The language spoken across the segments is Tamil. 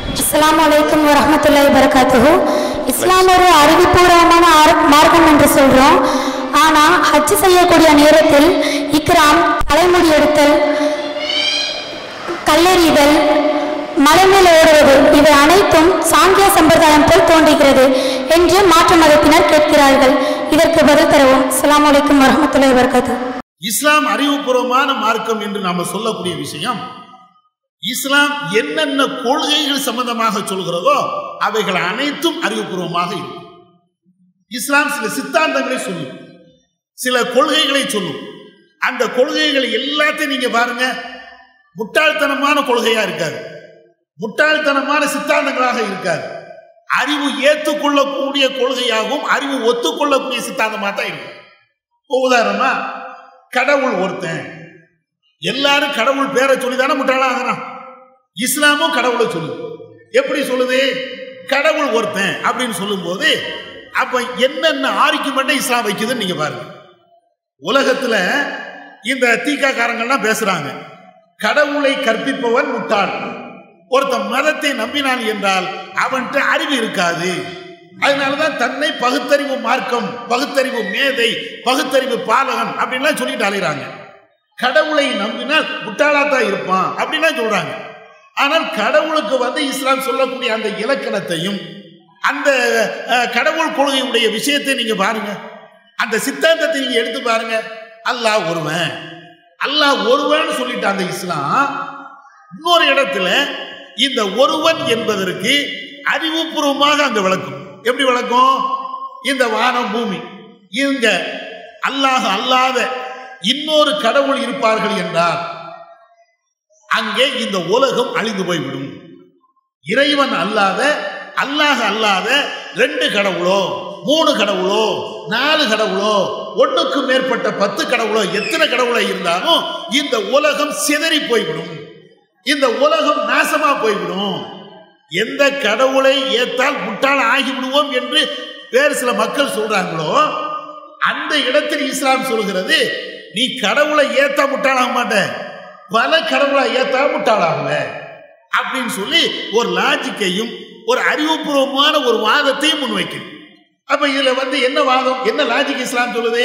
அஸ்ஸலாமு அலைக்கும் வரஹ்மத்துல்லாஹி வரகாத்துஹு இஸ்லாம் ஒரு அறிவுபூர்வமான ஆர்- மார்க்கம் என்று சொல்றோம் ஆனா ஹஜ் செய்யக்கூடிய நேரத்தில் இக்ராம் தலைமுடி எடுத்தல் கல்லெறிதல் மலை மேல் ஓடுவது இவை அனைத்தும் சாங்கிய சம்பிரதாயம் போல் தோன்றுகிறது என்று மாற்று மதத்தினர் கேட்கிறார்கள் இதற்கு பதில் தரவும் அஸ்ஸலாமு அலைக்கும் வரஹ்மத்துல்லாஹி வரகாத்துஹு இஸ்லாம் அறிவுபூர்வமான மார்க்கம் என்று நாம சொல்லக்கூடிய விஷயம் இஸ்லாம் என்னென்ன கொள்கைகள் சம்பந்தமாக சொல்கிறதோ அவைகள் அனைத்தும் அறிவுபூர்வமாக இருக்கும் இஸ்லாம் சில சித்தாந்தங்களை சொல்லும் சில கொள்கைகளை சொல்லும் அந்த கொள்கைகள் எல்லாத்தையும் நீங்க பாருங்க முட்டாள்தனமான கொள்கையா இருக்காது முட்டாள்தனமான சித்தாந்தங்களாக இருக்காது அறிவு ஏற்றுக்கொள்ளக்கூடிய கொள்கையாகவும் அறிவு ஒத்துக்கொள்ளக்கூடிய சித்தாந்தமாக தான் இருக்கும் இப்போ உதாரணமா கடவுள் ஒருத்தன் எல்லாரும் கடவுள் பேரை சொல்லி தானே முட்டாளாகிறான் இஸ்லாமும் கடவுளை சொல்லுது எப்படி சொல்லுது கடவுள் ஒருத்தன் அப்படின்னு சொல்லும்போது அப்ப என்னென்ன ஆர்குமெண்ட் இஸ்லாம் வைக்குதுன்னு நீங்க பாருங்க உலகத்துல இந்த தீக்காக்காரங்கள்லாம் பேசுறாங்க கடவுளை கற்பிப்பவன் முட்டாள் ஒருத்தன் மதத்தை நம்பினான் என்றால் அவன்கிட்ட அறிவு இருக்காது அதனாலதான் தன்னை பகுத்தறிவு மார்க்கம் பகுத்தறிவு மேதை பகுத்தறிவு பாலகன் அப்படின்லாம் சொல்லிட்டு அலைகிறாங்க கடவுளை நம்பினால் முட்டாளாத்தான் இருப்பான் அப்படின்லாம் சொல்றாங்க ஆனால் கடவுளுக்கு வந்து இஸ்லாம் சொல்லக்கூடிய அந்த இலக்கணத்தையும் அந்த அஹ், கடவுள் கொள்கையுடைய விஷயத்தை நீங்க பாருங்க அந்த சித்தாந்தத்தை நீங்க எடுத்து பாருங்க அல்லாஹ் ஒருவன் அல்லாஹ் ஒருவன் சொல்லிட்டு அந்த இஸ்லாம் இன்னொரு இடத்துல இந்த ஒருவன் என்பதற்கு அறிவுபூர்வமாக அங்க விளக்கும் எப்படி விளக்கும் இந்த வானம் பூமி இங்க அல்லாஹ் அல்லாத இன்னொரு கடவுள் இருப்பார்கள் என்றால் அங்கே இந்த உலகம் அழிந்து போய்விடும் இறைவன் அல்லாத அல்லாஹ் அல்லாத ரெண்டு கடவுளோ மூணு கடவுளோ நாலு கடவுளோ ஒண்ணுக்கு மேற்பட்ட பத்து கடவுளோ எத்தனை கடவுளோ இருந்தாலும் இந்த உலகம் சிதறி போய்விடும் இந்த உலகம் நாசமா போய்விடும் எந்த கடவுளை ஏத்தால் முட்டாள் ஆகிவிடுவோம் என்று வேறு சில மக்கள் சொல்றாங்களோ அந்த இடத்தில் இஸ்லாம் சொல்கிறது நீ கடவுளை ஏத்தா முட்டாளாக மாட்ட பல கடவுளை ஏத்தா முட்டாளாகுவ அப்படின்னு சொல்லி ஒரு லாஜிக்கையும் ஒரு அறிவுபூர்வமான ஒரு வாதத்தையும் முன்வைக்கும் அப்ப இதுல வந்து என்ன வாதம் என்ன லாஜிக் இஸ்லாம் சொல்லுது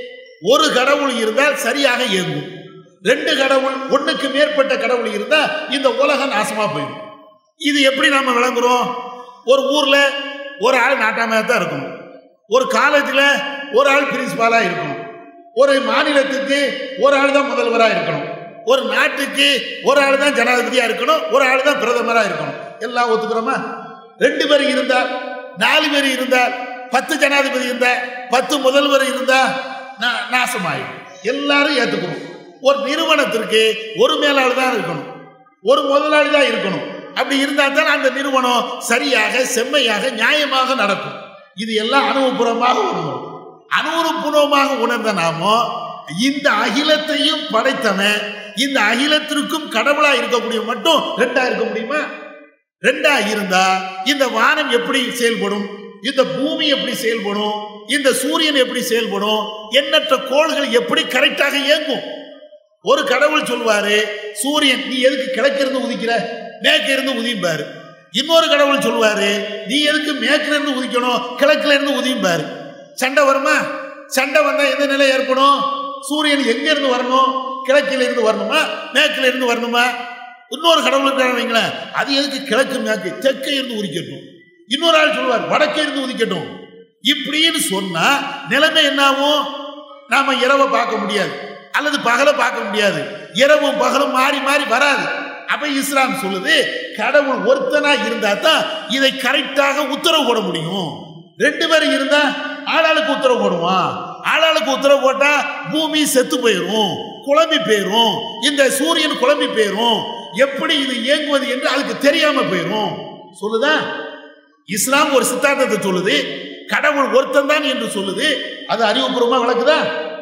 ஒரு கடவுள் இருந்தால் சரியாக இயங்கும் ரெண்டு கடவுள் ஒண்ணுக்கு மேற்பட்ட கடவுள் இருந்தா இந்த உலகம் நாசமா போயிடும் இது எப்படி நாம விளங்குறோம் ஒரு ஊர்ல ஒரு ஆள் நாட்டாமையா தான் இருக்கணும் ஒரு காலேஜ்ல ஒரு ஆள் பிரின்சிபாலா இருக்கணும் ஒரு மாநிலத்துக்கு ஒரு ஆள் தான் முதல்வரா இருக்கணும் ஒரு நாட்டுக்கு ஒரு ஆள் தான் ஜனாதிபதியா இருக்கணும் ஒரு ஆள் தான் பிரதமரா இருக்கணும் எல்லாம் ஒத்துக்கிறோமா ரெண்டு பேர் இருந்தால் நாலு பேர் இருந்தால் பத்து ஜனாதிபதி இருந்தா பத்து முதல்வர் இருந்தா நா- நாசமாயிடும் எல்லாரும் ஏத்துக்கணும் ஒரு நிறுவனத்திற்கு ஒரு மேலாளர் தான் இருக்கணும் ஒரு முதலாளி தான் இருக்கணும் அப்படி இருந்தா தான் அந்த நிறுவனம் சரியாக செம்மையாக நியாயமாக நடக்கும் இது எல்லாம் அனுபவபூர்வமாக உணரும் அனுபவபூர்வமாக உணர்ந்த நாமோ இந்த அகிலத்தையும் படைத்தவன் இந்த அகிலத்திற்கும் கடவுளா இருக்கக்கூடிய மட்டும் ரெண்டா இருக்க முடியுமா ரெண்டா இருந்தா இந்த வானம் எப்படி செயல்படும் இந்த பூமி எப்படி செயல்படும் இந்த சூரியன் எப்படி செயல்படும் எண்ணற்ற கோள்கள் எப்படி கரெக்டாக இயங்கும் ஒரு கடவுள் சொல்வாரு சூரியன் நீ எதுக்கு கிழக்கு இருந்து உதிக்கிற மேற்கு இருந்து உதிப்பாரு இன்னொரு கடவுள் சொல்வாரு நீ எதுக்கு மேற்குல இருந்து உதிக்கணும் கிழக்குல இருந்து உதிப்பாரு சண்டை வருமா சண்டை வந்தா எந்த நிலை ஏற்படும் சூரியன் எங்க இருந்து வரணும் கிழக்கில இருந்து வரணுமா மேற்குல இருந்து வரணுமா இன்னொரு கடவுள் இருக்காரு வைங்களேன் அது எதுக்கு கிழக்கு மேற்கு தெற்கே இருந்து உதிக்கட்டும் இன்னொரு ஆள் சொல்வார் வடக்கே இருந்து உதிக்கட்டும் இப்படின்னு சொன்னா நிலைமை என்னாகும் நாம இரவை பார்க்க முடியாது அல்லது பகலை பார்க்க முடியாது இரவும் பகலும் மாறி மாறி வராது அப்ப இஸ்லாம் சொல்லுது கடவுள் ஒருத்தனா இருந்தா தான் இதை கரெக்டாக உத்தரவு போட முடியும் ரெண்டு பேரும் இருந்தா ஆளாளுக்கு உத்தரவு போடுவான் ஆளாளுக்கு உத்தரவு போட்டா பூமி செத்து போயிரும் குழம்பி போயிரும் இந்த சூரியன் குழம்பி போயிரும் எப்படி இது இயங்குவது என்று அதுக்கு தெரியாம போயிரும் சொல்லுதா இஸ்லாம் ஒரு சித்தாந்தத்தை சொல்லுது கடவுள் ஒருத்தன் தான் என்று சொல்லுது அது அறிவுபூர்வமா விளக்குதா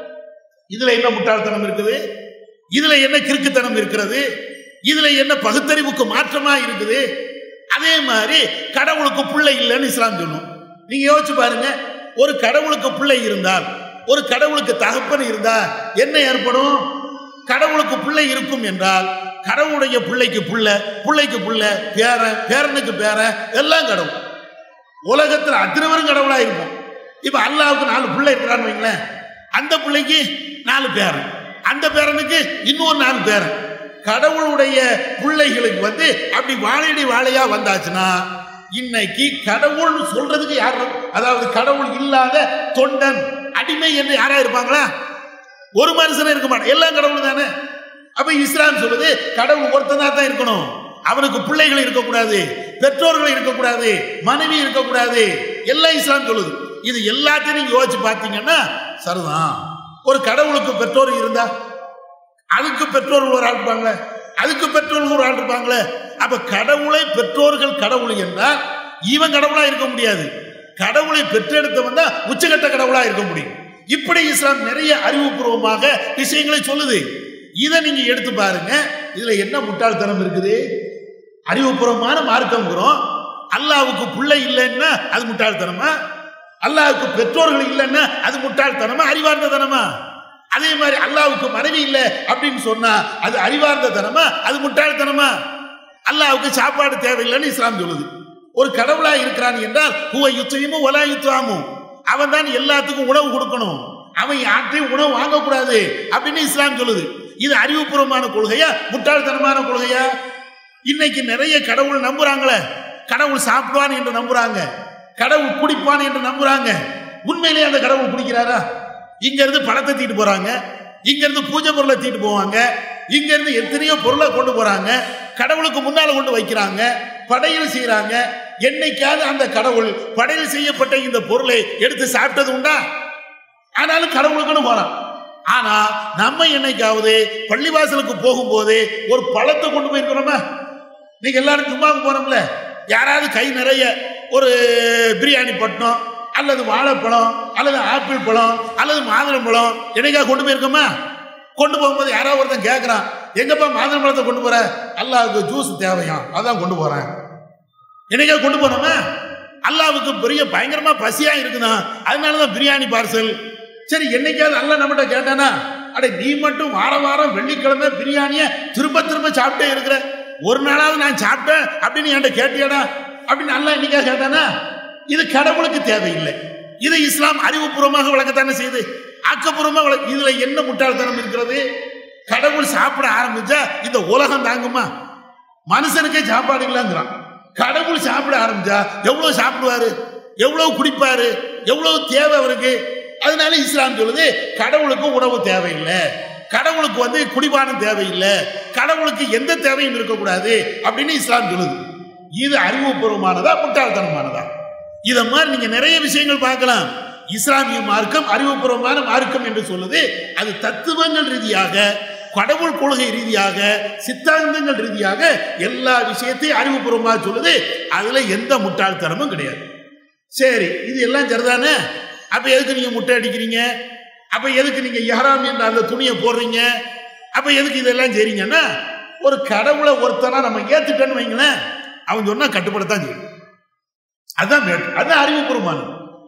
இதுல என்ன முட்டாள்தனம் இருக்குது இதுல என்ன கிறுக்குத்தனம் இருக்கிறது இதுல என்ன பகுத்தறிவுக்கு மாற்றமா இருக்குது அதே மாதிரி கடவுளுக்கு பிள்ளை இல்லைன்னு இஸ்லாம் சொல்லும் நீங்க யோசிச்சு பாருங்க ஒரு கடவுளுக்கு பிள்ளை இருந்தால் ஒரு கடவுளுக்கு தகப்பன் இருந்தால் என்ன ஏற்படும் கடவுளுக்கு பிள்ளை இருக்கும் என்றால் கடவுளுடைய பிள்ளைக்கு புள்ள பிள்ளைக்கு புள்ள பேரன் பேரனுக்கு பேரன் எல்லாம் கடவுள் உலகத்தில் அத்தனை பேரும் கடவுளா இருப்போம் இப்ப அல்லாவுக்கு நாலு பிள்ளை இருக்கிறான்னு வைங்களேன் அந்த பிள்ளைக்கு நாலு பேரன் அந்த பேரனுக்கு இன்னொரு நாலு பேரன் கடவுளுடைய பிள்ளைகளுக்கு வந்து அப்படி வாழையடி வாழையா வந்தாச்சுன்னா இன்னைக்கு கடவுள் சொல்றதுக்கு யார் அதாவது கடவுள் இல்லாத தொண்டன் அடிமை என்று யாரா இருப்பாங்களா ஒரு மனுஷனே இருக்க மாட்டான் எல்லாம் கடவுள் தானே அப்ப இஸ்லாம் சொல்லுது கடவுள் ஒருத்தனா தான் இருக்கணும் அவனுக்கு பிள்ளைகள் இருக்கக்கூடாது பெற்றோர்கள் இருக்கக்கூடாது மனைவி இருக்கக்கூடாது எல்லாம் இஸ்லாம் சொல்லுது இது எல்லாத்தையும் நீங்க யோசிச்சு பார்த்தீங்கன்னா சரிதான் ஒரு கடவுளுக்கு பெற்றோர் இருந்தா அதுக்கு பெற்றோர்கள் ஒரு ஆள் இருப்பாங்களே அதுக்கு பெற்றோர்கள் ஒரு ஆள் இருப்பாங்களே அப்ப கடவுளை பெற்றோர்கள் கடவுள் என்றால் இவன் கடவுளா இருக்க முடியாது கடவுளை பெற்றெடுத்தவன் தான் உச்சகட்ட கடவுளா இருக்க முடியும் இப்படி இஸ்லாம் நிறைய அறிவுபூர்வமாக விஷயங்களை சொல்லுது இதை நீங்க எடுத்து பாருங்க இதுல என்ன முட்டாள்தனம் இருக்குது அறிவுபூர்வமான மார்க்கம்ங்கிறோம் அல்லாவுக்கு பிள்ளை இல்லைன்னா அது முட்டாள்தனமா அல்லாவுக்கு பெற்றோர்கள் இல்லைன்னா அது முட்டாள்தனமா அறிவார்ந்த தனமா அதே மாதிரி அல்லாவுக்கு மனைவி இல்லை அப்படின்னு சொன்னா அது அறிவார்ந்த தனமா அது முட்டாள்தனமா அல்லாவுக்கு சாப்பாடு தேவையில்லைன்னு இஸ்லாம் சொல்லுது ஒரு கடவுளா இருக்கிறான் என்றால் ஹுவ யுத்தமும் ஒலா யுத்தாமும் அவன் தான் எல்லாத்துக்கும் உணவு கொடுக்கணும் அவன் யார்ட்டையும் உணவு வாங்கக்கூடாது அப்படின்னு இஸ்லாம் சொல்லுது இது அறிவுபூர்வமான கொள்கையா முட்டாள்தனமான கொள்கையா இன்னைக்கு நிறைய கடவுள் நம்புறாங்களே கடவுள் சாப்பிடுவான் என்று நம்புறாங்க கடவுள் குடிப்பான் என்று நம்புறாங்க உண்மையிலேயே அந்த கடவுள் குடிக்கிறாரா இங்க இருந்து பணத்தை தீட்டு போறாங்க இங்க இருந்து பூஜை பொருளை தீட்டு போவாங்க இங்க இருந்து எத்தனையோ பொருளை கொண்டு போறாங்க கடவுளுக்கு முன்னால கொண்டு வைக்கிறாங்க படையல் செய்யறாங்க என்னைக்காவது அந்த கடவுள் படையல் செய்யப்பட்ட இந்த பொருளை எடுத்து சாப்பிட்டது உண்டா ஆனாலும் கடவுளுக்குன்னு போறான் ஆனா நம்ம என்னைக்காவது பள்ளிவாசலுக்கு போகும்போது ஒரு பழத்தை கொண்டு போயிருக்கிறோமா நீங்க எல்லாரும் சும்மாவுக்கு போனோம்ல யாராவது கை நிறைய ஒரு பிரியாணி பட்டணம் அல்லது வாழைப்பழம் அல்லது ஆப்பிள் பழம் அல்லது மாதுளம்பழம் என்னைக்கா கொண்டு போயிருக்கோமா கொண்டு போகும்போது யாராவது ஒருத்தன் கேட்குறான் எங்கப்பா மாதுளம்பழத்தை கொண்டு போற அல்லாவுக்கு ஜூஸ் தேவையாம் அதான் கொண்டு போறேன் என்னைக்கா கொண்டு போனோமா அல்லாவுக்கு பெரிய பயங்கரமா பசியா இருக்குதான் அதனாலதான் பிரியாணி பார்சல் சரி என்னைக்காவது அல்ல நம்மகிட்ட கேட்டானா அட நீ மட்டும் வார வாரம் வெள்ளிக்கிழமை பிரியாணிய திரும்ப திரும்ப சாப்பிட்டே இருக்கிற ஒரு நாளாவது நான் சாப்பிட்டேன் அப்படின்னு என்கிட்ட கேட்டியாடா அப்படின்னு அல்ல என்னைக்கா கேட்டானா இது கடவுளுக்கு தேவையில்லை இது இஸ்லாம் அறிவுபூர்வமாக விளக்கத்தானே செய்யுது ஆக்கப்பூர்வமாக விளக்க இதுல என்ன முட்டாள்தனம் இருக்கிறது கடவுள் சாப்பிட ஆரம்பிச்சா இந்த உலகம் தாங்குமா மனுஷனுக்கே சாப்பாடு இல்லைங்கிறான் கடவுள் சாப்பிட ஆரம்பிச்சா எவ்வளவு சாப்பிடுவாரு எவ்வளவு குடிப்பாரு எவ்வளவு தேவை அவருக்கு அதனால இஸ்லாம் சொல்லுது கடவுளுக்கு உணவு தேவையில்லை கடவுளுக்கு வந்து குடிபானம் தேவையில்லை கடவுளுக்கு எந்த தேவையும் இருக்கக்கூடாது அப்படின்னு இஸ்லாம் சொல்லுது இது அறிவுபூர்வமானதா முட்டாள்தனமானதா இத மாதிரி நீங்க நிறைய விஷயங்கள் பார்க்கலாம் இஸ்லாமிய மார்க்கம் அறிவுபூர்வமான மார்க்கம் என்று சொல்லுது அது தத்துவங்கள் ரீதியாக கடவுள் கொள்கை ரீதியாக சித்தாந்தங்கள் ரீதியாக எல்லா விஷயத்தையும் அறிவுபூர்வமாக சொல்லுது அதுல எந்த முட்டாள்தனமும் கிடையாது சரி இது எல்லாம் சரிதானே அப்ப எதுக்கு நீங்க முட்டை அடிக்கிறீங்க அப்ப எதுக்கு நீங்க இஹராம் என்ற அந்த துணியை போடுறீங்க அப்ப எதுக்கு இதெல்லாம் செய்றீங்கன்னா ஒரு கடவுளை ஒருத்தனா நம்ம ஏத்துட்டேன்னு வைங்களேன் அவன் சொன்னா கட்டுப்படத்தான் செய்யும் அதான் மேட்டு அதான் அறிவுபூர்வமானது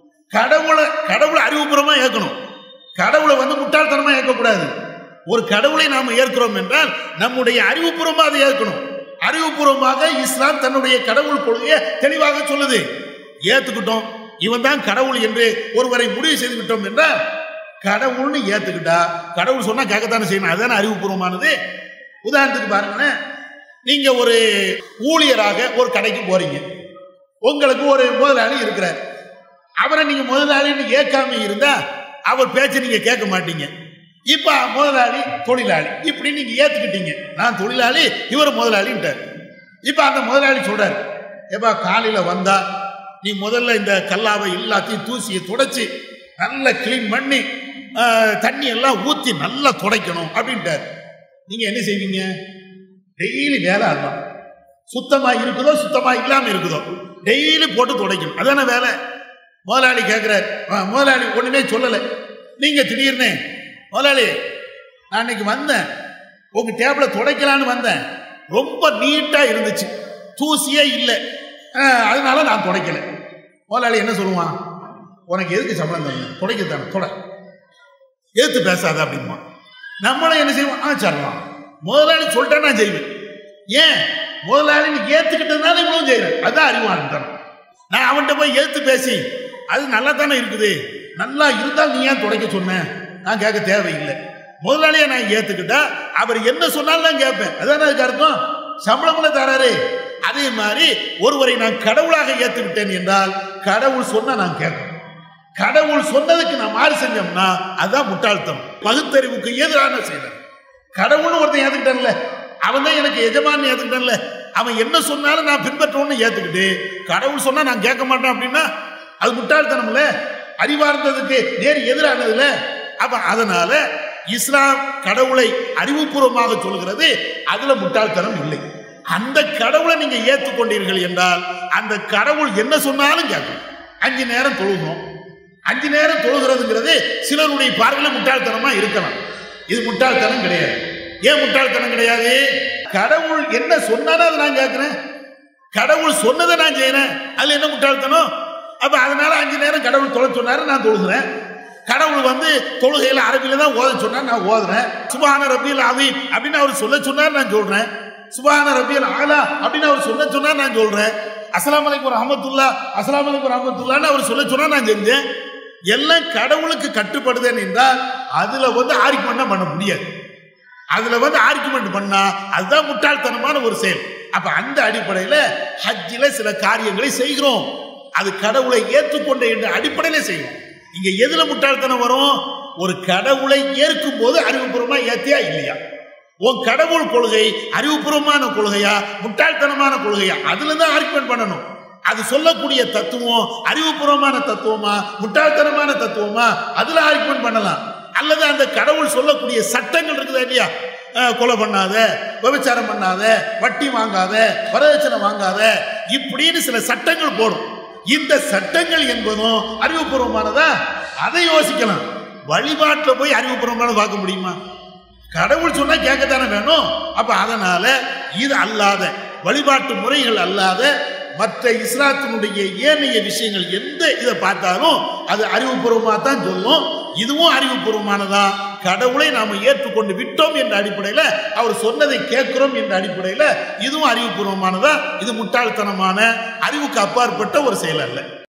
கடவுளை கடவுளை அறிவுபூர்வமா ஏற்கணும் கடவுளை வந்து முட்டாள்தனமா ஏற்கக்கூடாது ஒரு கடவுளை நாம ஏற்கிறோம் என்றால் நம்முடைய அறிவுபூர்வமா அதை ஏற்கணும் அறிவுபூர்வமாக இஸ்லாம் தன்னுடைய கடவுள் கொள்கையை தெளிவாக சொல்லுது ஏத்துக்கிட்டோம் இவன் தான் கடவுள் என்று ஒருவரை முடிவு செய்து விட்டோம் என்றால் கடவுள்னு ஏத்துக்கிட்டா கடவுள் சொன்னா கேட்கத்தானே செய்யணும் அதுதானே அறிவுபூர்வமானது உதாரணத்துக்கு பாருங்களேன் நீங்க ஒரு ஊழியராக ஒரு கடைக்கு போறீங்க உங்களுக்கு ஒரு முதலாளி இருக்கிறார் அவரை நீங்க முதலாளின்னு ஏற்காம இருந்தா அவர் பேச்சை நீங்க கேட்க மாட்டீங்க இப்ப முதலாளி தொழிலாளி இப்படி நீங்க ஏத்துக்கிட்டீங்க நான் தொழிலாளி இவர் முதலாளின்ட்டார் இப்ப அந்த முதலாளி சொல்றாரு ஏப்பா காலையில வந்தா நீ முதல்ல இந்த கல்லாவை எல்லாத்தையும் தூசியை துடைச்சி நல்லா கிளீன் பண்ணி ஆஹ், தண்ணி எல்லாம் ஊத்தி நல்லா துடைக்கணும் அப்படின்ட்டார் நீங்க என்ன செய்வீங்க டெய்லி வேலை அதுதான் சுத்தமா இருக்குதோ சுத்தமா இல்லாம இருக்குதோ டெய்லி போட்டு துடைக்கணும் அதானே வேலை முதலாளி கேட்கிறார் முதலாளி ஒண்ணுமே சொல்லலை நீங்க திடீர்னு முதலாளி நான் இன்னைக்கு வந்தேன் உங்க டேபிள துடைக்கலான்னு வந்தேன் ரொம்ப நீட்டா இருந்துச்சு தூசியே இல்லை அஹ், அதனால நான் துடைக்கல முதலாளி என்ன சொல்லுவான் உனக்கு எதுக்கு சம்பளம் தரணும் துடைக்கத்தானே துடை எதிர்த்து பேசாத அப்படிமா நம்மளும் என்ன செய்வோம் ஆ சரிலாம் முதலாளி சொல்லிட்டா நான் செய்வேன் ஏன் முதலாளி நீ ஏத்துக்கிட்டதுனால இவ்வளவு செய்யறேன் அதான் அறிவானந்தரம் நான் அவன்கிட்ட போய் ஏத்து பேசி அது நல்லா தானே இருக்குது நல்லா இருந்தால் நீ ஏன் துடைக்க சொன்ன நான் கேட்க தேவையில்லை முதலாளியை நான் ஏத்துக்கிட்டா அவர் என்ன சொன்னாலும் நான் கேட்பேன் அதான் அதுக்கு அர்த்தம் சம்பளம் தராரு அதே மாதிரி ஒருவரை நான் கடவுளாக ஏத்துக்கிட்டேன் என்றால் கடவுள் சொன்னா நான் கேட்கணும் கடவுள் சொன்னதுக்கு நான் மாறு செஞ்சோம்னா அதான் முட்டாள்தனம் பகுத்தறிவுக்கு எதிரான செயல் கடவுள்னு ஒருத்தன் ஏத்துக்கிட்டான்ல அவன் தான் எனக்கு எஜமான் ஏத்துக்கிட்டான்ல அவன் என்ன சொன்னாலும் நான் பின்பற்றணும்னு ஏத்துக்கிட்டு கடவுள் சொன்னா நான் கேட்க மாட்டேன் அப்படின்னா அது முட்டாள்தனம்ல அறிவார்ந்ததுக்கு நேர் எதிரானதுல அப்ப அதனால இஸ்லாம் கடவுளை அறிவுபூர்வமாக சொல்கிறது அதுல முட்டாள்தனம் இல்லை அந்த கடவுளை நீங்க ஏற்றுக்கொண்டீர்கள் என்றால் அந்த கடவுள் என்ன சொன்னாலும் கேட்கணும் அஞ்சு நேரம் தொழுகணும் அஞ்சு நேரம் தொழுகிறதுங்கிறது சிலருடைய பார்வையில் முட்டாள்தனமா இருக்கலாம் இது முட்டாள்தனம் கிடையாது ஏன் முட்டாள்தனம் கிடையாது கடவுள் என்ன சொன்னாலும் அதை நான் கேட்கிறேன் கடவுள் சொன்னதை நான் செய்யறேன் அதுல என்ன முட்டாள்தனம் அப்ப அதனால அஞ்சு நேரம் கடவுள் தொலை சொன்னாரு நான் தொழுகிறேன் கடவுள் வந்து தொழுகையில அரபியில தான் ஓத சொன்னார் நான் ஓதுறேன் சுபான ரபியல் அவீம் அப்படின்னு அவர் சொல்ல சொன்னார் நான் சொல்றேன் சுபான ரபியல் ஆலா அப்படின்னு அவர் சொல்ல சொன்னார் நான் சொல்றேன் அஸ்லாம் அலைக்கும் ரஹமத்துல்லா அஸ்லாம் அலைக்கும் ரஹமத்துல்லான்னு அவர் சொல்ல சொன்னா நான் செஞ்சேன் எல்லாம் கடவுளுக்கு கட்டுப்படுதேன் என்றால் அதுல வந்து ஆர்குமெண்ட் பண்ண முடியாது அதுல வந்து ஆர்குமெண்ட் பண்ணா அதுதான் முட்டாள்தனமான ஒரு செயல் அப்ப அந்த அடிப்படையில ஹஜ்ஜில சில காரியங்களை செய்கிறோம் அது கடவுளை ஏற்றுக்கொண்ட என்ற அடிப்படையில செய்வோம் இங்க எதுல முட்டாள்தனம் வரும் ஒரு கடவுளை ஏற்கும் போது அறிவுபூர்வமா ஏத்தியா இல்லையா உன் கடவுள் கொள்கை அறிவுபூர்வமான கொள்கையா முட்டாள்தனமான கொள்கையா அதுல தான் ஆர்குமெண்ட் பண்ணணும் அது சொல்லக்கூடிய தத்துவம் அறிவுபூர்வமான தத்துவமா முட்டாள்தனமான தத்துவமா அதுல ஆர்குமெண்ட் பண்ணலாம் அல்லது அந்த கடவுள் சொல்லக்கூடிய சட்டங்கள் இருக்குதா இல்லையா அஹ், கொலை பண்ணாத விபச்சாரம் பண்ணாத வட்டி வாங்காத வரதட்சணை வாங்காத இப்படின்னு சில சட்டங்கள் போடும் இந்த சட்டங்கள் என்பதும் அறிவுபூர்வமானதா அதை யோசிக்கலாம் வழிபாட்டில் போய் அறிவுபூர்வமானது பார்க்க முடியுமா கடவுள் சொன்னா கேட்கத்தானே வேணும் அப்ப அதனால இது அல்லாத வழிபாட்டு முறைகள் அல்லாத மற்ற இஸ்லாத்தினுடைய ஏனைய விஷயங்கள் எந்த இதை பார்த்தாலும் அது அறிவுபூர்வமாக தான் சொல்லும் இதுவும் அறிவுபூர்வமானதா கடவுளை நாம ஏற்றுக்கொண்டு விட்டோம் என்ற அடிப்படையில் அவர் சொன்னதை கேட்கிறோம் என்ற அடிப்படையில் இதுவும் அறிவுபூர்வமானதா இது முட்டாள்தனமான அறிவுக்கு அப்பாற்பட்ட ஒரு செயல் அல்ல